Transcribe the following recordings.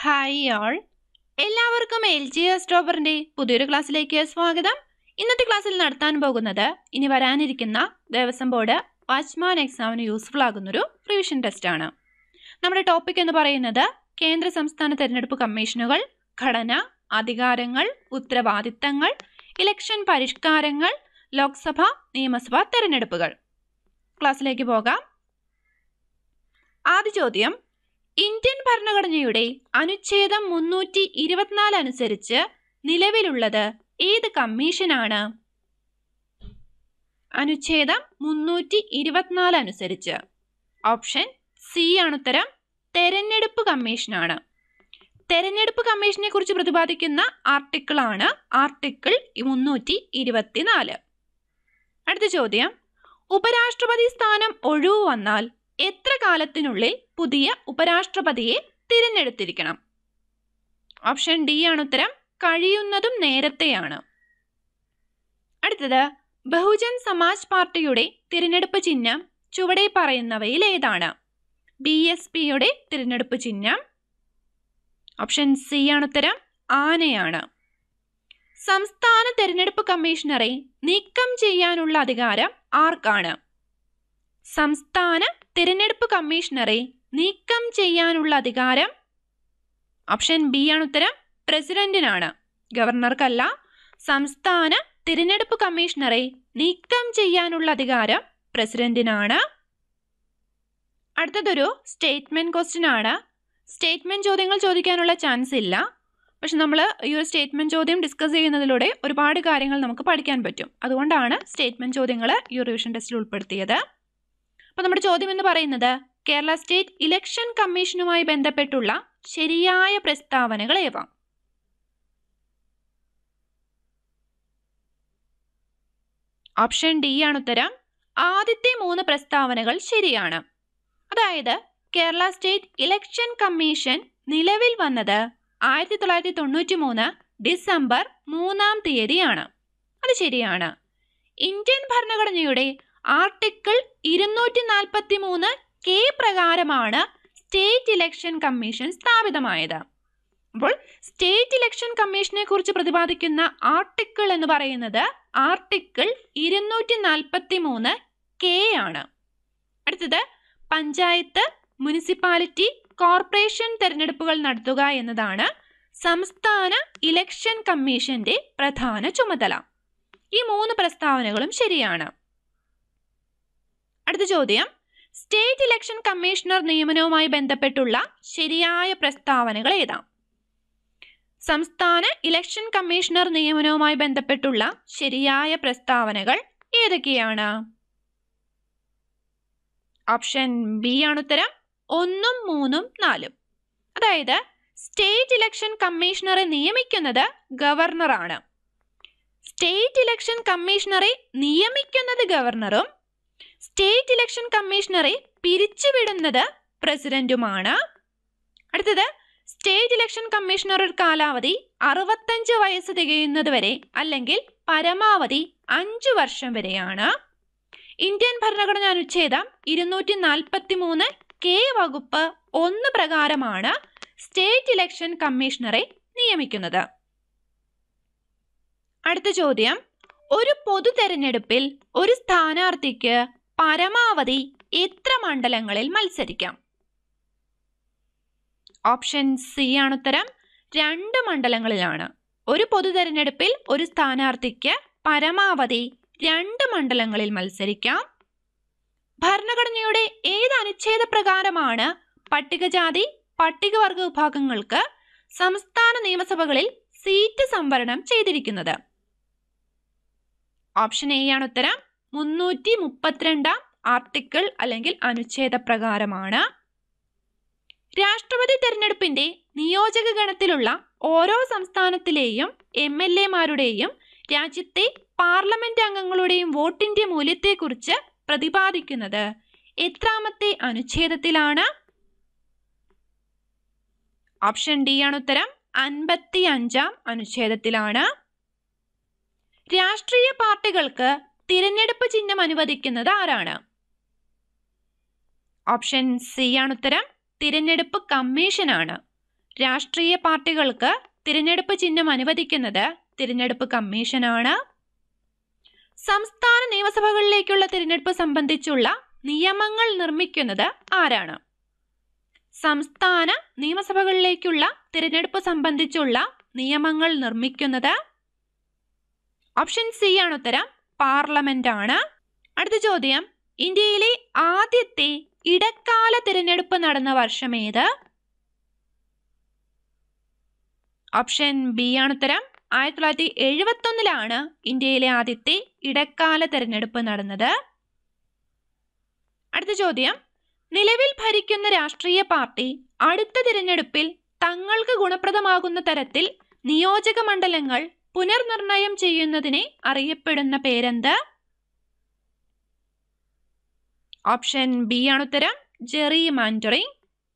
hi all എല്ലാവർക്കും L G S ഡ്രോബറിന്റെ പുതിയൊരു ക്ലാസ്സിലേക്ക് സ്വാഗതം ഇന്നത്തെ ക്ലാസ്സിൽ നടത്താൻ പോകുന്നത് ഇനി വരാനിരിക്കുന്ന ദേവസ്വം ബോർഡ് വാച്ച്മാൻ എക്സാമിന് യൂസ്ഫുൾ ആകുന്നൊരു റിവിഷൻ ടെസ്റ്റ് ആണ് നമ്മുടെ ടോപ്പിക് എന്ന് പറയുന്നത് കേന്ദ്ര സംസ്ഥാന തെരഞ്ഞെടുപ്പ് കമ്മീഷനുകൾ ഘടന അധികാരങ്ങൾ ഉത്തരവാദിത്തങ്ങൾ ഇലക്ഷൻ പരിഷ്കാരങ്ങൾ ലോക്സഭ നിയമസഭ തെരഞ്ഞെടുപ്പുകൾ ക്ലാസ്സിലേക്ക് പോകാം ആദ്യ ചോദ്യം ഇന്ത്യൻ ഭരണഘടനയുടെ അനുച്ഛേദം മുന്നൂറ്റി ഇരുപത്തിനാല് അനുസരിച്ച് നിലവിലുള്ളത് ഏത് കമ്മീഷനാണ് അനുച്ഛേദം മുന്നൂറ്റി ഇരുപത്തിനാല് അനുസരിച്ച് ഓപ്ഷൻ സി ആണ് ഉത്തരം തെരഞ്ഞെടുപ്പ് കമ്മീഷനാണ് തെരഞ്ഞെടുപ്പ് കമ്മീഷനെ കുറിച്ച് പ്രതിപാദിക്കുന്ന ആർട്ടിക്കിൾ ആണ് ആർട്ടിക്കിൾ മുന്നൂറ്റി ഇരുപത്തിനാല് അടുത്ത ചോദ്യം ഉപരാഷ്ട്രപതി സ്ഥാനം ഒഴിവു വന്നാൽ എത്ര കാലത്തിനുള്ളിൽ പുതിയ ഉപരാഷ്ട്രപതിയെ തിരഞ്ഞെടുത്തിരിക്കണം ഓപ്ഷൻ ഡി ആണ് ഉത്തരം കഴിയുന്നതും നേരത്തെയാണ് അടുത്തത് ബഹുജൻ സമാജ് പാർട്ടിയുടെ തിരഞ്ഞെടുപ്പ് ചിഹ്നം ചുവടെ പറയുന്നവയിൽ ഏതാണ് ബി എസ് പിയുടെ തിരഞ്ഞെടുപ്പ് ചിഹ്നം ഓപ്ഷൻ സി ആണ് ഉത്തരം ആനയാണ് സംസ്ഥാന തെരഞ്ഞെടുപ്പ് കമ്മീഷണറെ നീക്കം ചെയ്യാനുള്ള അധികാരം ആർക്കാണ് സംസ്ഥാന തിരഞ്ഞെടുപ്പ് കമ്മീഷണറെ നീക്കം ചെയ്യാനുള്ള അധികാരം ഓപ്ഷൻ ബി ആണ് ഉത്തരം പ്രസിഡന്റിനാണ് ഗവർണർക്കല്ല സംസ്ഥാന തിരഞ്ഞെടുപ്പ് കമ്മീഷണറെ നീക്കം ചെയ്യാനുള്ള അധികാരം പ്രസിഡന്റിനാണ് അടുത്തതൊരു സ്റ്റേറ്റ്മെന്റ് ക്വസ്റ്റ്യൻ ആണ് സ്റ്റേറ്റ്മെന്റ് ചോദ്യങ്ങൾ ചോദിക്കാനുള്ള ചാൻസ് ഇല്ല പക്ഷെ നമ്മൾ ഈ ഒരു സ്റ്റേറ്റ്മെന്റ് ചോദ്യം ഡിസ്കസ് ചെയ്യുന്നതിലൂടെ ഒരുപാട് കാര്യങ്ങൾ നമുക്ക് പഠിക്കാൻ പറ്റും അതുകൊണ്ടാണ് സ്റ്റേറ്റ്മെന്റ് ചോദ്യങ്ങൾ ഈ റിവിഷൻ ടെസ്റ്റിൽ ഉൾപ്പെടുത്തിയത് അപ്പോൾ നമ്മുടെ ചോദ്യം എന്ന് പറയുന്നത് കേരള സ്റ്റേറ്റ് ഇലക്ഷൻ കമ്മീഷനുമായി ബന്ധപ്പെട്ടുള്ള ശരിയായ പ്രസ്താവനകൾ ഏവ ഓപ്ഷൻ ഡി ആണ് ഉത്തരം ആദ്യത്തെ മൂന്ന് പ്രസ്താവനകൾ ശരിയാണ് അതായത് കേരള സ്റ്റേറ്റ് ഇലക്ഷൻ കമ്മീഷൻ നിലവിൽ വന്നത് ആയിരത്തി തൊള്ളായിരത്തി തൊണ്ണൂറ്റി മൂന്ന് ഡിസംബർ മൂന്നാം തീയതിയാണ് അത് ശരിയാണ് ഇന്ത്യൻ ഭരണഘടനയുടെ ആർട്ടിക്കിൾ ഇരുന്നൂറ്റി നാൽപ്പത്തി മൂന്ന് കെ പ്രകാരമാണ് സ്റ്റേറ്റ് ഇലക്ഷൻ കമ്മീഷൻ സ്ഥാപിതമായത് അപ്പോൾ സ്റ്റേറ്റ് ഇലക്ഷൻ കമ്മീഷനെ കുറിച്ച് പ്രതിപാദിക്കുന്ന ആർട്ടിക്കിൾ എന്ന് പറയുന്നത് ആർട്ടിക്കിൾ ഇരുന്നൂറ്റി നാൽപ്പത്തി മൂന്ന് കെ ആണ് അടുത്തത് പഞ്ചായത്ത് മുനിസിപ്പാലിറ്റി കോർപ്പറേഷൻ തെരഞ്ഞെടുപ്പുകൾ നടത്തുക എന്നതാണ് സംസ്ഥാന ഇലക്ഷൻ കമ്മീഷന്റെ പ്രധാന ചുമതല ഈ മൂന്ന് പ്രസ്താവനകളും ശരിയാണ് അടുത്ത ചോദ്യം സ്റ്റേറ്റ് ഇലക്ഷൻ കമ്മീഷണർ നിയമനവുമായി ബന്ധപ്പെട്ടുള്ള ശരിയായ പ്രസ്താവനകൾ ഏതാ സംസ്ഥാന ഇലക്ഷൻ കമ്മീഷണർ നിയമനവുമായി ബന്ധപ്പെട്ടുള്ള ശരിയായ പ്രസ്താവനകൾ ഏതൊക്കെയാണ് ഓപ്ഷൻ ബി ആണ് ഉത്തരം ഒന്നും മൂന്നും നാലും അതായത് സ്റ്റേറ്റ് ഇലക്ഷൻ കമ്മീഷണറെ നിയമിക്കുന്നത് ഗവർണറാണ് സ്റ്റേറ്റ് ഇലക്ഷൻ കമ്മീഷണറെ നിയമിക്കുന്നത് ഗവർണറും സ്റ്റേറ്റ് ഇലക്ഷൻ കമ്മീഷണറെ പിരിച്ചുവിടുന്നത് പ്രസിഡന്റുമാണ് അടുത്തത് സ്റ്റേറ്റ് ഇലക്ഷൻ കമ്മീഷണറുടെ കാലാവധി അറുപത്തഞ്ച് വയസ്സ് തികയുന്നത് വരെ അല്ലെങ്കിൽ പരമാവധി അഞ്ചു വർഷം വരെയാണ് ഇന്ത്യൻ ഭരണഘടനാ അനുച്ഛേദം ഇരുന്നൂറ്റി നാൽപ്പത്തി മൂന്ന് കെ വകുപ്പ് ഒന്ന് പ്രകാരമാണ് സ്റ്റേറ്റ് ഇലക്ഷൻ കമ്മീഷണറെ നിയമിക്കുന്നത് അടുത്ത ചോദ്യം ഒരു പൊതു തെരഞ്ഞെടുപ്പിൽ ഒരു സ്ഥാനാർത്ഥിക്ക് പരമാവധി എത്ര മണ്ഡലങ്ങളിൽ മത്സരിക്കാം ഓപ്ഷൻ സി ആണ് ഉത്തരം രണ്ട് മണ്ഡലങ്ങളിലാണ് ഒരു പൊതു തെരഞ്ഞെടുപ്പിൽ ഒരു സ്ഥാനാർത്ഥിക്ക് പരമാവധി രണ്ട് മണ്ഡലങ്ങളിൽ മത്സരിക്കാം ഭരണഘടനയുടെ ഏത് അനുച്ഛേദ പ്രകാരമാണ് പട്ടികജാതി പട്ടികവർഗ വിഭാഗങ്ങൾക്ക് സംസ്ഥാന നിയമസഭകളിൽ സീറ്റ് സംവരണം ചെയ്തിരിക്കുന്നത് ഓപ്ഷൻ എ ആണ് ഉത്തരം മുന്നൂറ്റി മുപ്പത്തിരണ്ടാം ആർട്ടിക്കിൾ അല്ലെങ്കിൽ അനുച്ഛേദ പ്രകാരമാണ് രാഷ്ട്രപതി തെരഞ്ഞെടുപ്പിന്റെ നിയോജക ഗണത്തിലുള്ള ഓരോ സംസ്ഥാനത്തിലെയും എം എൽ എമാരുടെയും രാജ്യത്തെ പാർലമെന്റ് അംഗങ്ങളുടെയും വോട്ടിന്റെ മൂല്യത്തെക്കുറിച്ച് പ്രതിപാദിക്കുന്നത് എത്രാമത്തെ അനുച്ഛേദത്തിലാണ് ഓപ്ഷൻ ഡി ആണ് ഉത്തരം അൻപത്തി അഞ്ചാം അനുച്ഛേദത്തിലാണ് രാഷ്ട്രീയ പാർട്ടികൾക്ക് തിരഞ്ഞെടുപ്പ് ചിഹ്നം അനുവദിക്കുന്നത് ആരാണ് ഓപ്ഷൻ സി ആണ് ഉത്തരം തിരഞ്ഞെടുപ്പ് കമ്മീഷനാണ് രാഷ്ട്രീയ പാർട്ടികൾക്ക് തിരഞ്ഞെടുപ്പ് ചിഹ്നം അനുവദിക്കുന്നത് തിരഞ്ഞെടുപ്പ് കമ്മീഷനാണ് സംസ്ഥാന നിയമസഭകളിലേക്കുള്ള തിരഞ്ഞെടുപ്പ് സംബന്ധിച്ചുള്ള നിയമങ്ങൾ നിർമ്മിക്കുന്നത് ആരാണ് സംസ്ഥാന നിയമസഭകളിലേക്കുള്ള തിരഞ്ഞെടുപ്പ് സംബന്ധിച്ചുള്ള നിയമങ്ങൾ നിർമ്മിക്കുന്നത് ഓപ്ഷൻ സി ആണ് ഉത്തരം പാർലമെന്റ് ആണ് അടുത്ത ചോദ്യം ഇന്ത്യയിലെ ആദ്യത്തെ ഇടക്കാല തിരഞ്ഞെടുപ്പ് നടന്ന വർഷം ഏത് ഓപ്ഷൻ ബി ആണ് ഉത്തരം ആയിരത്തി തൊള്ളായിരത്തി എഴുപത്തി ഒന്നിലാണ് ഇന്ത്യയിലെ ആദ്യത്തെ ഇടക്കാല തിരഞ്ഞെടുപ്പ് നടന്നത് അടുത്ത ചോദ്യം നിലവിൽ ഭരിക്കുന്ന രാഷ്ട്രീയ പാർട്ടി അടുത്ത തിരഞ്ഞെടുപ്പിൽ തങ്ങൾക്ക് ഗുണപ്രദമാകുന്ന തരത്തിൽ നിയോജക മണ്ഡലങ്ങൾ പുനർനിർണയം ചെയ്യുന്നതിനെ അറിയപ്പെടുന്ന പേരെന്ത് ഓപ്ഷൻ ബി ആണ് ഉത്തരം ജെറി മാൻഡറിംഗ്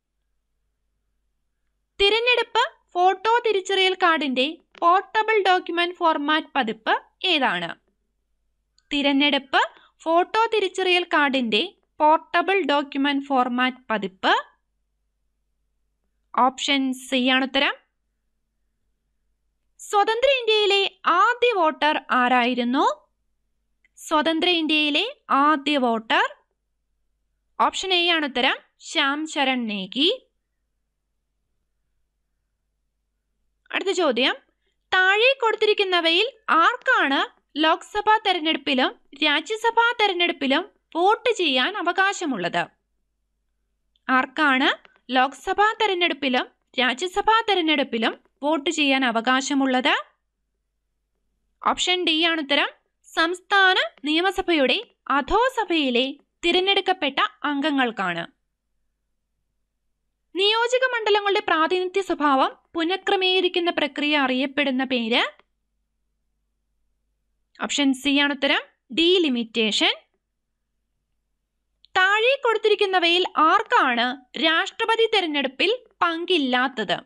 തിരഞ്ഞെടുപ്പ് ഫോട്ടോ തിരിച്ചറിയൽ കാർഡിന്റെ പോർട്ടബിൾ ഡോക്യുമെന്റ് ഫോർമാറ്റ് പതിപ്പ് ഏതാണ് തിരഞ്ഞെടുപ്പ് ഫോട്ടോ തിരിച്ചറിയൽ കാർഡിന്റെ പോർട്ടബിൾ ഡോക്യുമെന്റ് ഫോർമാറ്റ് പതിപ്പ് ഓപ്ഷൻ സി ആണ് ഉത്തരം സ്വതന്ത്ര ഇന്ത്യയിലെ ആദ്യ വോട്ടർ ആരായിരുന്നു സ്വതന്ത്ര ഇന്ത്യയിലെ ആദ്യ വോട്ടർ ഓപ്ഷൻ എ ആണ് ഉത്തരം ശ്യാം ചരൺ നേഗി അടുത്ത ചോദ്യം താഴെ കൊടുത്തിരിക്കുന്നവയിൽ ആർക്കാണ് ലോക്സഭാ തെരഞ്ഞെടുപ്പിലും രാജ്യസഭാ തെരഞ്ഞെടുപ്പിലും വോട്ട് ചെയ്യാൻ അവകാശമുള്ളത് ആർക്കാണ് ലോക്സഭാ തെരഞ്ഞെടുപ്പിലും രാജ്യസഭാ തെരഞ്ഞെടുപ്പിലും വോട്ട് ചെയ്യാൻ അവകാശമുള്ളത് ഓപ്ഷൻ ഡി ആണ് ഉത്തരം സംസ്ഥാന നിയമസഭയുടെ അധോസഭയിലെ തിരഞ്ഞെടുക്കപ്പെട്ട അംഗങ്ങൾക്കാണ് നിയോജക മണ്ഡലങ്ങളുടെ പ്രാതിനിധ്യ സ്വഭാവം പുനഃക്രമീകരിക്കുന്ന പ്രക്രിയ അറിയപ്പെടുന്ന പേര് ഓപ്ഷൻ സി ആണ് ഉത്തരം ഡീലിമിറ്റേഷൻ താഴെ കൊടുത്തിരിക്കുന്നവയിൽ ആർക്കാണ് രാഷ്ട്രപതി തെരഞ്ഞെടുപ്പിൽ പങ്കില്ലാത്തത്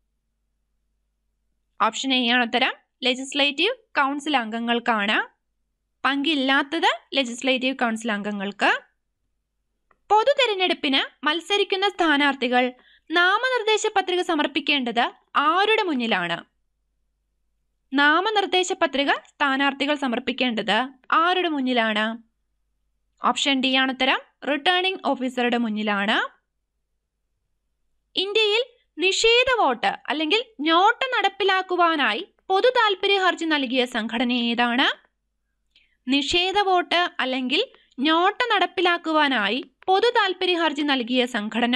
ഓപ്ഷൻ എ ആണ് ഉത്തരം ലെജിസ്ലേറ്റീവ് കൗൺസിൽ അംഗങ്ങൾക്കാണ് പങ്കില്ലാത്തത് ലെജിസ്ലേറ്റീവ് കൗൺസിൽ അംഗങ്ങൾക്ക് പൊതു തെരഞ്ഞെടുപ്പിന് മത്സരിക്കുന്ന സ്ഥാനാർത്ഥികൾ നാമനിർദ്ദേശ പത്രിക സമർപ്പിക്കേണ്ടത് ആരുടെ മുന്നിലാണ് നാമനിർദ്ദേശ പത്രിക സ്ഥാനാർത്ഥികൾ സമർപ്പിക്കേണ്ടത് ആരുടെ മുന്നിലാണ് ഓപ്ഷൻ ഡി ആണ് ഉത്തരം റിട്ടേണിംഗ് ഓഫീസറുടെ മുന്നിലാണ് ഇന്ത്യയിൽ നിഷേധ വോട്ട് അല്ലെങ്കിൽ നോട്ട് നടപ്പിലാക്കുവാനായി പൊതു താൽപര്യ ഹർജി നൽകിയ സംഘടന ഏതാണ് നിഷേധ വോട്ട് അല്ലെങ്കിൽ നോട്ട് നടപ്പിലാക്കുവാനായി പൊതു താൽപര്യ ഹർജി നൽകിയ സംഘടന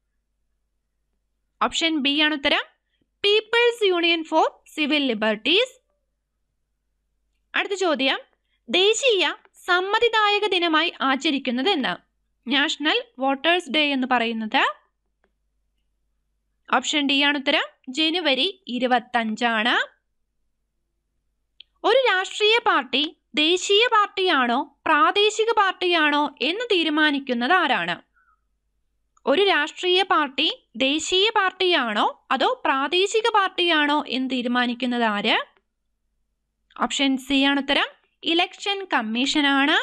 ഓപ്ഷൻ ബി ആണ് ഉത്തരം people's union for civil liberties അടുത്ത ചോദ്യം ദേശീയ സമ്മതിദായക ദിനമായി ആചരിക്കുന്നത് എന്ന് നാഷണൽ വോട്ടേഴ്സ് ഡേ എന്ന് പറയുന്നത് ഓപ്ഷൻ ഡി ആണ് ഉത്തരം ജനുവരി ഇരുപത്തഞ്ചാണ് ഒരു രാഷ്ട്രീയ പാർട്ടി ദേശീയ പാർട്ടിയാണോ പ്രാദേശിക പാർട്ടിയാണോ എന്ന് തീരുമാനിക്കുന്നത് ആരാണ് ഒരു രാഷ്ട്രീയ പാർട്ടി ദേശീയ പാർട്ടിയാണോ അതോ പ്രാദേശിക പാർട്ടിയാണോ എന്ന് തീരുമാനിക്കുന്നത് ആര് ഓപ്ഷൻ സി ആണ് ഉത്തരം ഇലക്ഷൻ കമ്മീഷനാണ്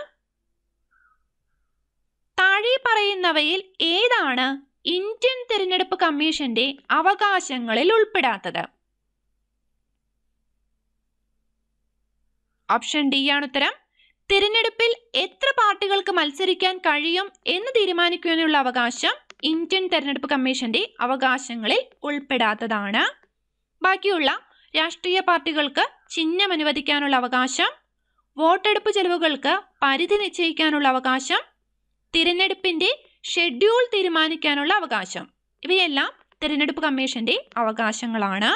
താഴെ പറയുന്നവയിൽ ഏതാണ് ഇന്ത്യൻ തിരഞ്ഞെടുപ്പ് കമ്മീഷന്റെ അവകാശങ്ങളിൽ ഉൾപ്പെടാത്തത് ഓപ്ഷൻ ഡി ആണ് ഉത്തരം തിരഞ്ഞെടുപ്പിൽ എത്ര പാർട്ടികൾക്ക് മത്സരിക്കാൻ കഴിയും എന്ന് തീരുമാനിക്കുവാനുള്ള അവകാശം ഇന്ത്യൻ തെരഞ്ഞെടുപ്പ് കമ്മീഷന്റെ അവകാശങ്ങളിൽ ഉൾപ്പെടാത്തതാണ് ബാക്കിയുള്ള രാഷ്ട്രീയ പാർട്ടികൾക്ക് ചിഹ്നം അനുവദിക്കാനുള്ള അവകാശം വോട്ടെടുപ്പ് ചെലവുകൾക്ക് പരിധി നിശ്ചയിക്കാനുള്ള അവകാശം തിരഞ്ഞെടുപ്പിന്റെ ഷെഡ്യൂൾ തീരുമാനിക്കാനുള്ള അവകാശം ഇവയെല്ലാം തിരഞ്ഞെടുപ്പ് കമ്മീഷന്റെ അവകാശങ്ങളാണ്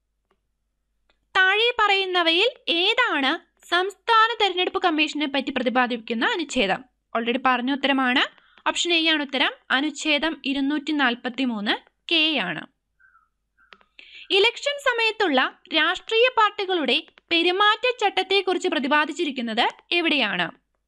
താഴെ പറയുന്നവയിൽ ഏതാണ് സംസ്ഥാന തെരഞ്ഞെടുപ്പ് കമ്മീഷനെ പറ്റി പ്രതിപാദിക്കുന്ന അനുച്ഛേദം ഓൾറെഡി പറഞ്ഞ ഉത്തരമാണ് ഓപ്ഷൻ എ ആണ് ഉത്തരം അനുച്ഛേദം ഇരുന്നൂറ്റി നാൽപ്പത്തി മൂന്ന് കെ ആണ് ഇലക്ഷൻ സമയത്തുള്ള രാഷ്ട്രീയ പാർട്ടികളുടെ പെരുമാറ്റച്ചട്ടത്തെക്കുറിച്ച് പ്രതിപാദിച്ചിരിക്കുന്നത് എവിടെയാണ്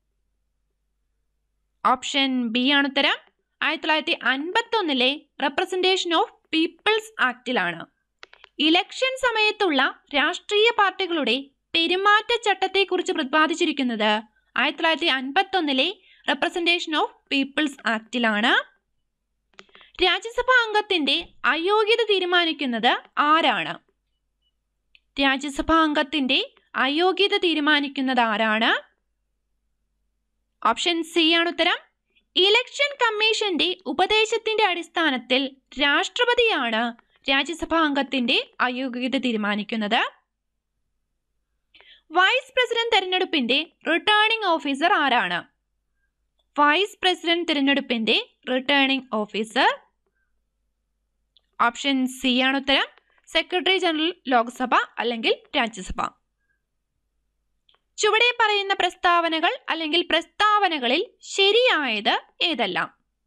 ഓപ്ഷൻ ബി ആണ് ഉത്തരം ആയിരത്തി തൊള്ളായിരത്തി അൻപത്തി ഒന്നിലെ റെപ്രസെന്റേഷൻ ഓഫ് പീപ്പിൾസ് ആക്ടിലാണ് ഇലക്ഷൻ സമയത്തുള്ള രാഷ്ട്രീയ പാർട്ടികളുടെ പെരുമാറ്റച്ചട്ടത്തെക്കുറിച്ച് പ്രതിപാദിച്ചിരിക്കുന്നത് ആയിരത്തി തൊള്ളായിരത്തി അൻപത്തി ഒന്നിലെ റെപ്രസെന്റേഷൻ ഓഫ് പീപ്പിൾസ് ആക്ടിലാണ് രാജ്യസഭാ അംഗത്തിന്റെ അയോഗ്യത തീരുമാനിക്കുന്നത് ആരാണ് രാജ്യസഭാ അംഗത്തിന്റെ അയോഗ്യത തീരുമാനിക്കുന്നത് ആരാണ് ഓപ്ഷൻ സി ആണ് ഉത്തരം ഇലക്ഷൻ കമ്മീഷന്റെ ഉപദേശത്തിന്റെ അടിസ്ഥാനത്തിൽ രാഷ്ട്രപതിയാണ് രാജ്യസഭാ അംഗത്തിന്റെ അയോഗ്യത തീരുമാനിക്കുന്നത് വൈസ് പ്രസിഡന്റ് തെരഞ്ഞെടുപ്പിന്റെ റിട്ടേണിംഗ് ഓഫീസർ ആരാണ് വൈസ് പ്രസിഡന്റ് തിരഞ്ഞെടുപ്പിന്റെ റിട്ടേണിംഗ് ഓഫീസർ ഓപ്ഷൻ സി ആണ് ഉത്തരം സെക്രട്ടറി ജനറൽ ലോക്സഭ അല്ലെങ്കിൽ രാജ്യസഭ ചുവടെ പറയുന്ന പ്രസ്താവനകൾ അല്ലെങ്കിൽ പ്രസ്താവനകളിൽ ശരിയായത് ഏതെല്ലാം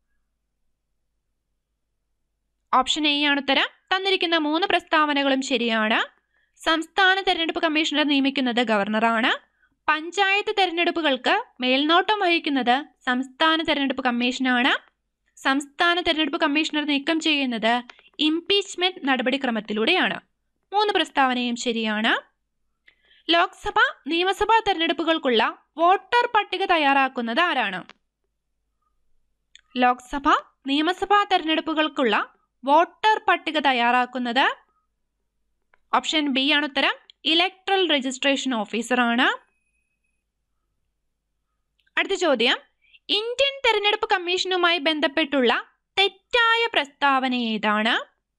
ഓപ്ഷൻ എ ആണ് ഉത്തരം തന്നിരിക്കുന്ന മൂന്ന് പ്രസ്താവനകളും ശരിയാണ് സംസ്ഥാന തെരഞ്ഞെടുപ്പ് കമ്മീഷണർ നിയമിക്കുന്നത് ഗവർണറാണ് പഞ്ചായത്ത് തെരഞ്ഞെടുപ്പുകൾക്ക് മേൽനോട്ടം വഹിക്കുന്നത് സംസ്ഥാന തെരഞ്ഞെടുപ്പ് കമ്മീഷനാണ് സംസ്ഥാന തെരഞ്ഞെടുപ്പ് കമ്മീഷണർ നീക്കം ചെയ്യുന്നത് ഇംപീച്ച്മെന്റ് നടപടിക്രമത്തിലൂടെയാണ് മൂന്ന് പ്രസ്താവനയും ശരിയാണ് ലോക്സഭ നിയമസഭാ തെരഞ്ഞെടുപ്പുകൾക്കുള്ള വോട്ടർ പട്ടിക തയ്യാറാക്കുന്നത് ആരാണ് ലോക്സഭ നിയമസഭാ തെരഞ്ഞെടുപ്പുകൾക്കുള്ള വോട്ടർ പട്ടിക തയ്യാറാക്കുന്നത് ഓപ്ഷൻ ബി ആണ് ഉത്തരം ഇലക്ട്രൽ രജിസ്ട്രേഷൻ ഓഫീസറാണ് അടുത്ത ചോദ്യം ഇന്ത്യൻ തെരഞ്ഞെടുപ്പ് കമ്മീഷനുമായി ബന്ധപ്പെട്ടുള്ള തെറ്റായ പ്രസ്താവന ഏതാണ്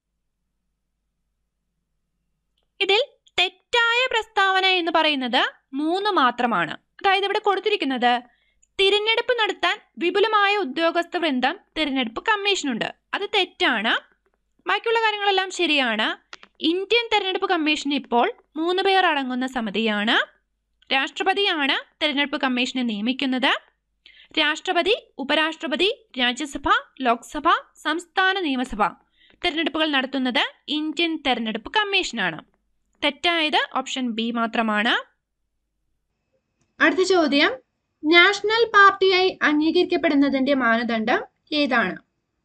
ഇതിൽ തെറ്റായ പ്രസ്താവന എന്ന് പറയുന്നത് മൂന്ന് മാത്രമാണ് അതായത് ഇവിടെ കൊടുത്തിരിക്കുന്നത് തിരഞ്ഞെടുപ്പ് നടത്താൻ വിപുലമായ ഉദ്യോഗസ്ഥ വൃന്ദം തിരഞ്ഞെടുപ്പ് കമ്മീഷനുണ്ട് അത് തെറ്റാണ് ബാക്കിയുള്ള കാര്യങ്ങളെല്ലാം ശരിയാണ് ഇന്ത്യൻ തെരഞ്ഞെടുപ്പ് കമ്മീഷൻ ഇപ്പോൾ മൂന്ന് പേർ അടങ്ങുന്ന സമിതിയാണ് രാഷ്ട്രപതിയാണ് തെരഞ്ഞെടുപ്പ് കമ്മീഷനെ നിയമിക്കുന്നത് രാഷ്ട്രപതി ഉപരാഷ്ട്രപതി രാജ്യസഭ ലോക്സഭ സംസ്ഥാന നിയമസഭ തെരഞ്ഞെടുപ്പുകൾ നടത്തുന്നത് ഇന്ത്യൻ തെരഞ്ഞെടുപ്പ് കമ്മീഷനാണ് തെറ്റായത് ഓപ്ഷൻ ബി മാത്രമാണ് അടുത്ത ചോദ്യം നാഷണൽ പാർട്ടിയായി അംഗീകരിക്കപ്പെടുന്നതിന്റെ മാനദണ്ഡം ഏതാണ്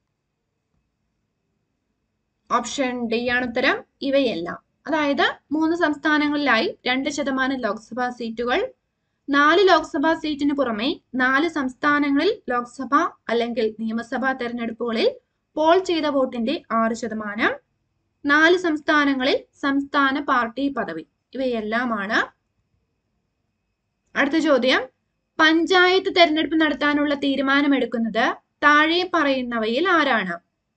ഓപ്ഷൻ ഡി ആണ് ഉത്തരം ഇവയെല്ലാം അതായത് മൂന്ന് സംസ്ഥാനങ്ങളിലായി രണ്ട് ശതമാനം ലോക്സഭാ സീറ്റുകൾ നാല് ലോക്സഭാ സീറ്റിന് പുറമെ നാല് സംസ്ഥാനങ്ങളിൽ ലോക്സഭ അല്ലെങ്കിൽ നിയമസഭാ തെരഞ്ഞെടുപ്പുകളിൽ പോൾ ചെയ്ത വോട്ടിന്റെ ആറ് ശതമാനം നാല് സംസ്ഥാനങ്ങളിൽ സംസ്ഥാന പാർട്ടി പദവി ഇവയെല്ലാമാണ് അടുത്ത ചോദ്യം പഞ്ചായത്ത് തെരഞ്ഞെടുപ്പ് നടത്താനുള്ള തീരുമാനമെടുക്കുന്നത് താഴെ പറയുന്നവയിൽ ആരാണ്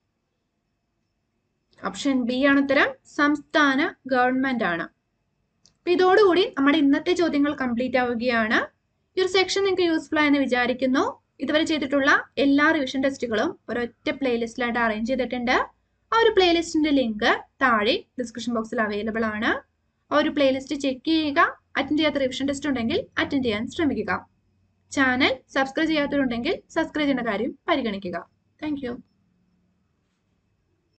ഓപ്ഷൻ ബി ആണ് ഉത്തരം സംസ്ഥാന ഗവൺമെന്റ് ആണ് അപ്പൊ ഇതോടുകൂടി നമ്മുടെ ഇന്നത്തെ ചോദ്യങ്ങൾ കംപ്ലീറ്റ് ആവുകയാണ് ഈ ഒരു സെക്ഷൻ നിങ്ങൾക്ക് യൂസ്ഫുൾ ആയെന്ന് വിചാരിക്കുന്നു ഇതുവരെ ചെയ്തിട്ടുള്ള എല്ലാ റിവിഷൻ ടെസ്റ്റുകളും ഒരൊറ്റ പ്ലേലിസ്റ്റിലായിട്ട് അറേഞ്ച് ചെയ്തിട്ടുണ്ട് ആ ഒരു പ്ലേലിസ്റ്റിന്റെ ലിങ്ക് താഴെ ഡിസ്ക്രിപ്ഷൻ ബോക്സിൽ അവൈലബിൾ ആണ് ആ ഒരു പ്ലേലിസ്റ്റ് ചെക്ക് ചെയ്യുക അറ്റൻഡ് ചെയ്യാത്ത റിവിഷൻ ടെസ്റ്റ് ഉണ്ടെങ്കിൽ അറ്റൻഡ് ചെയ്യാൻ ശ്രമിക്കുക ചാനൽ സബ്സ്ക്രൈബ് ചെയ്യാത്തവരുണ്ടെങ്കിൽ സബ്സ്ക്രൈബ് ചെയ്യുന്ന കാര്യം പരിഗണിക്കുക താങ്ക്